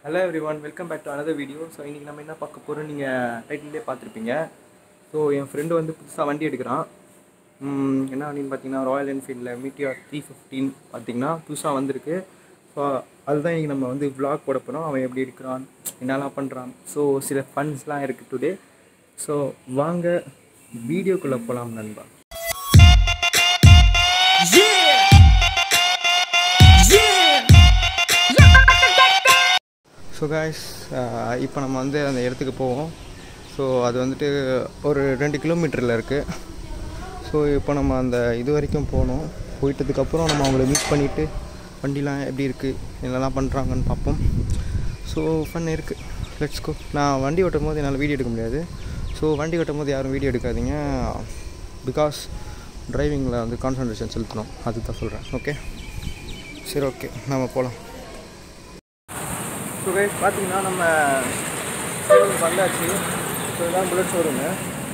Hello everyone welcome back to another video so இன்றைக்கி நம்ம என்ன பார்க்க போகிறோம் நீங்கள் டைட்டிலே பார்த்துருப்பீங்க ஸோ என் ஃப்ரெண்டு வந்து புதுசாக வண்டி எடுக்கிறான் ம், என்ன வண்டின்னு பார்த்தீங்கன்னா ராயல் என்ஃபீல்டில் மீட்டியார் த்ரீ ஃபிஃப்டின் பார்த்தீங்கன்னா புதுசாக வந்திருக்கு ஸோ அதுதான் இன்றைக்கி நம்ம வந்து vlog போட போகிறோம் அவன் எப்படி இருக்கிறான் என்னெல்லாம் பண்ணுறான் ஸோ சில ஃபண்ட்ஸ்லாம் இருக்குது டுடே ஸோ வாங்க வீடியோக்குள்ளே போகலாம் நண்பா ஸோ காய்ஸ் இப்போ நம்ம வந்து அந்த இடத்துக்கு போவோம் ஸோ அது வந்துட்டு ஒரு ரெண்டு கிலோமீட்டரில் இருக்குது ஸோ இப்போ நம்ம அந்த இது வரைக்கும் போனோம் போயிட்டதுக்கப்புறம் நம்ம அவங்கள மீட் பண்ணிவிட்டு வண்டிலாம் எப்படி இருக்குது என்னெல்லாம் பண்ணுறாங்கன்னு பார்ப்போம் ஸோ ஃபன் இருக்குது லெட்ஸ் கோ நான் வண்டி ஓட்டும் போது என்னால் வீடியோ எடுக்க முடியாது ஸோ வண்டி ஓட்டும் போது யாரும் வீடியோ எடுக்காதீங்க பிகாஸ் டிரைவிங்கில் வந்து கான்சன்ட்ரேஷன் செலுத்தணும் அதுதான் சொல்கிறேன் ஓகே சரி ஓகே நம்ம போகலாம் ஸோ கைஸ் பார்த்தீங்கன்னா நம்ம ஷோரூம் வந்தாச்சு ஸோ இதுதான் புல்லட் ஷோரூமு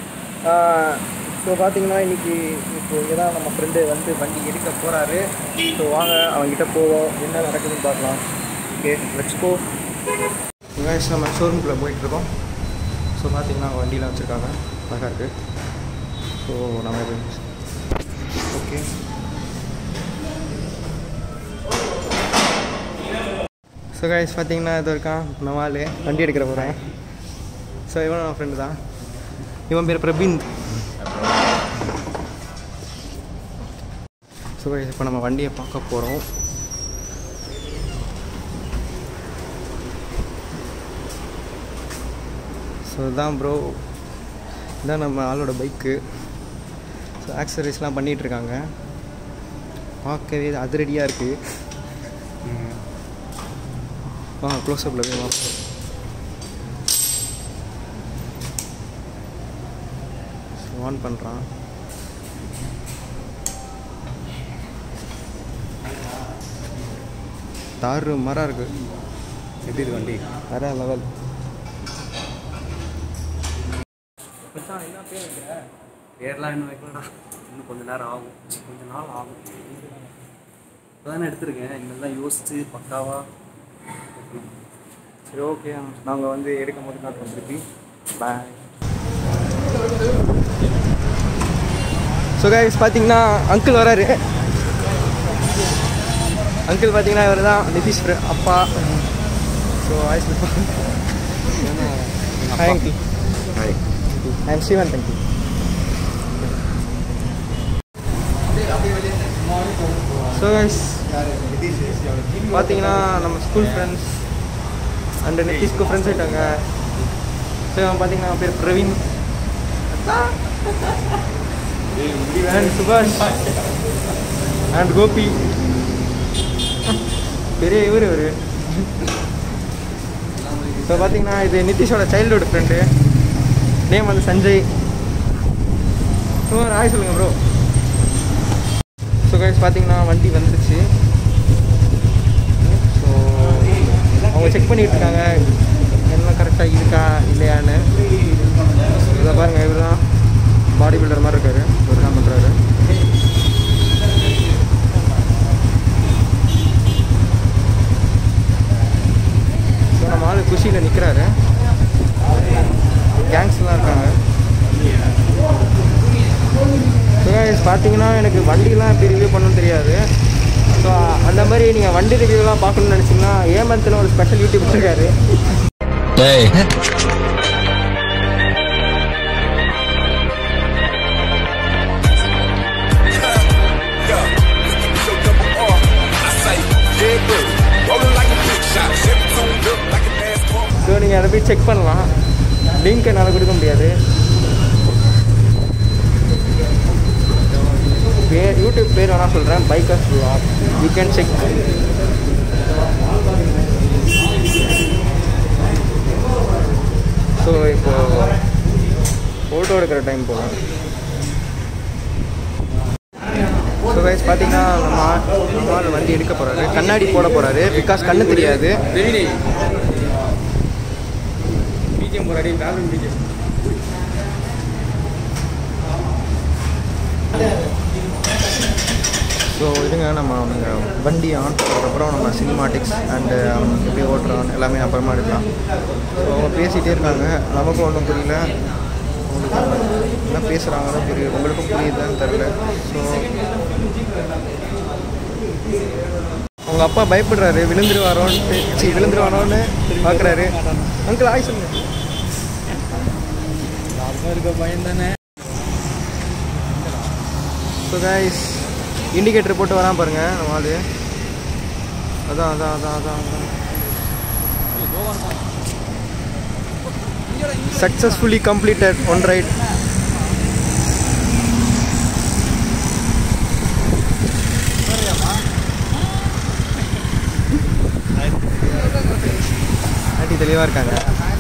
ஸோ பார்த்தீங்கன்னா இன்றைக்கி இப்போ இங்கே தான் நம்ம ஃப்ரெண்டு வந்து வண்டி எடுக்க போகிறாரு ஸோ வாங்க அவங்ககிட்ட போவோம் என்ன நடக்குதுன்னு பார்க்கலாம் ஓகே லெட்ஸ் கோ கைஸ் நம்ம ஷோரூம்குள்ளே போயிட்டுருக்கோம் ஸோ பார்த்தீங்கன்னா அவங்க வண்டியெலாம் வச்சுருக்காங்க அழகாக இருக்குது ஸோ நம்ம ஓகே ஸோ கைஸ் பார்த்தீங்கன்னா இது இருக்கான் நவால் வண்டி எடுக்கிற போகிறேன் ஸோ இவன் நம்ம ஃப்ரெண்டு தான் இவன் பேர் பிரபீந்த் ஸோ கைஸ் இப்போ நம்ம வண்டியை பார்க்க போகிறோம் ஸோ இதுதான் ப்ரோ இதுதான் நம்ம ஆளோட பைக்கு ஸோ ஆக்சசரிஸ்லாம் பண்ணிகிட்ருக்காங்க பார்க்கவே அதிரடியாக இருக்குது வாங்க க்ளோஸ்அப்பில் போய் வாங்க ஆன் பண்ணுறான் தாறு மரம் இருக்கு எப்படி இது வண்டி வேற லெவல் பேர்லாம் இன்னும் வைக்கலடா இன்னும் கொஞ்ச நேரம் ஆகும் கொஞ்ச நாள் ஆகும் இப்போதானே எடுத்திருக்கேன் இனிமேல் யோசிச்சு பக்காவா வைக்கணும். சரி ஓகே நாங்கள் வந்து எடுக்கும் போது நான் திருப்பி பாய் ஸோ கைஸ் பார்த்தீங்கன்னா அங்கிள் வராரு அங்கிள் பார்த்தீங்கன்னா இவர் தான் நிதிஷ் fr- அப்பா so voice hi uncle hi I am Sivan uncle so guys பார்த்தீங்கன்னா நம்ம ஸ்கூல் ஃப்ரெண்ட்ஸ் அண்ட் நிதிஷ்க்கு ஃப்ரெண்ட்ஸ் ஆகிட்டாங்க ஸோ இவன் பார்த்தீங்கன்னா அவன் பேர் பிரவீன் அண்ட் சுபாஷ் அண்ட் கோபி பெரிய இவர் இவர் ஸோ பார்த்தீங்கன்னா இது நிதிஷோட சைல்டுஹுட் ஃப்ரெண்டு நேம் வந்து சஞ்சய் ஸோ ஹாய் சொல்லுங்கள் ப்ரோ ஸோ கைஸ் பார்த்தீங்கன்னா வண்டி வந்துருச்சு ஸோ அவங்க செக் பண்ணிட்டு இருக்காங்க எல்லாம் கரெக்டாக இருக்கா இல்லையான்னு இதை பாருங்கள் இவர் தான் பாடி பில்டர் மாதிரி இருக்காரு இவர் தான் பண்ணுறாரு ஸோ நம்ம ஆள் குஷியில் நிற்கிறாரு கேங்ஸ்லாம் இருக்காங்க ஸோ பார்த்தீங்கன்னா எனக்கு வண்டிலாம் எப்படி ரிவ்யூ பண்ணணும்னு தெரியாது ஸோ அந்த மாதிரி நீங்கள் வண்டி ரிவ்யூலாம் பார்க்கணும்னு நினச்சிங்கன்னா ஏமந்தில் ஒரு ஸ்பெஷல் யூடியூப் இருக்காரு டேய் ஸோ நீங்கள் அதை போய் செக் பண்ணலாம் லிங்க் என்னால் கொடுக்க முடியாது பேர் யூடியூப் பேர் வேணால் சொல்கிறேன் bikers vlog you can check so இப்போ ஃபோட்டோ எடுக்கிற டைம் போகலாம் ஸோ கைஸ் பார்த்தீங்கன்னா நம்ம ஆள் நம்ம ஆள் வண்டி எடுக்க போகிறாரு கண்ணாடி போட போகிறாரு பிகாஸ் கண்ணு தெரியாது பிஜிஎம் போராடி பேக்ரவுண்ட் பிஜிஎம் ஸோ இதுங்க நம்ம அவங்க வண்டி ஆன் பண்ணுறதுக்கப்புறம் நம்ம சினிமாட்டிக்ஸ் அண்டு எப்படி ஓட்டுறான் எல்லாமே அப்புறமா எடுக்கலாம் ஸோ அவங்க பேசிகிட்டே இருக்காங்க நமக்கும் ஒன்றும் புரியல அவங்களுக்கு என்ன பேசுகிறாங்கன்னு புரியல உங்களுக்கும் புரியுதுன்னு தெரில ஸோ அவங்க அப்பா பயப்படுறாரு விழுந்துருவாரோன்ட்டு சரி விழுந்துருவானோன்னு பார்க்குறாரு அங்கிள் ஆய் சொல்லுங்க இருக்க பையன் தானே ஸோ கைஸ் இண்டிகேட்டர் போட்டு வரான் பாருங்க நம்ம ஆளு அதான் அதான் அதான் அதான் அதான் successfully completed one right aunty தெளிவாக இருக்காங்க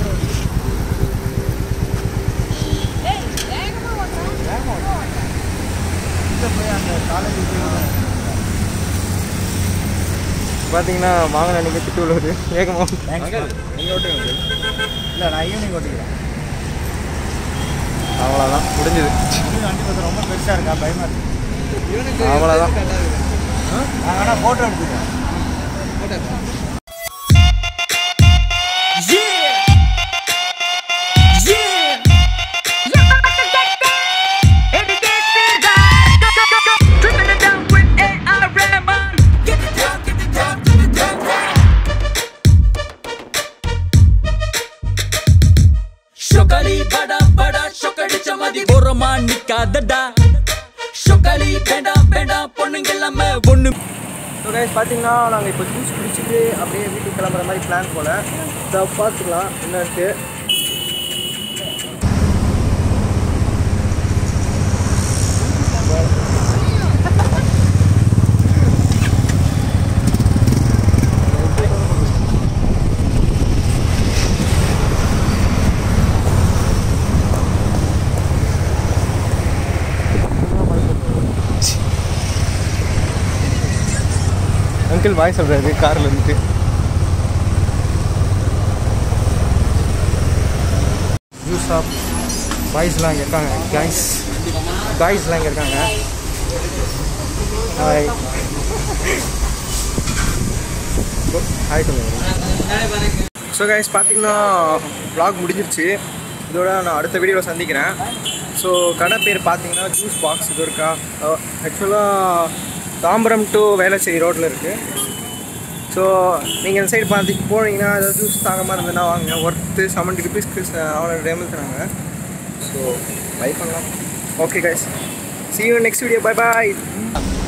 பார்த்தீங்கன்னா வாங்கின அன்றைக்கி திட்டு உள்ளது வேகமாக நீங்கள் ஓட்டுங்க இல்லை நான் ஈவினிங் ஓட்டிக்கிறேன் அவ்வளோதான் முடிஞ்சது வண்டி கொஞ்சம் ரொம்ப பெருசாக இருக்கா பயமாக இருக்கு அவ்வளோதான் நான் வேணால் ஃபோட்டோ எடுத்துக்கிறேன் ಶೊಕಳಿ ಬಡ ಬಡ ಶೊಕಡಿ ಚಮದಿ ஓரமா நிக்காதடா ஷொக்காலி வேண்டாம் வேண்டாம் பொண்ணுங்க எல்லாம ஒண்ணு ஸோ கைஸ் பார்த்தீங்கன்னா நாங்கள் இப்போ ஜூஸ் குடிச்சிட்டு அப்படியே வீட்டுக்கு கிளம்புற மாதிரி பிளான் போல் இதை பார்த்துக்கலாம் என்னன்ட்டு அங்கிள் வாய் சொல்கிறாரு காரில் இருந்துட்டு ஜூஸ் ஷாப் பாய்ஸ்லாம் இங்கே இருக்காங்க காய்ஸ் காய்ஸ்லாம் இங்கே இருக்காங்க ஹாய் ஹாய் சொல்லுங்க ஸோ கைஸ் பார்த்தீங்கன்னா vlog முடிஞ்சிருச்சு இதோட நான் அடுத்த வீடியோவில் சந்திக்கிறேன் ஸோ கடை பேர் பார்த்தீங்கன்னா ஜூஸ் பாக்ஸ் இது இருக்கா ஆக்சுவலாக தாம்பரம் டு வேளச்சேரி ரோட்டில் இருக்குது ஸோ நீங்கள் இந்த சைடு பார்த்து போனீங்கன்னா ஏதாவது ஜூஸ் தாங்க மாதிரி இருந்ததுன்னா வாங்க ஒர்த்து செவன்ட்டி ருபீஸ்க்கு அவ்வளோ டேமல் தராங்க ஸோ பை பண்ணலாம் okay guys see you in next video bye bye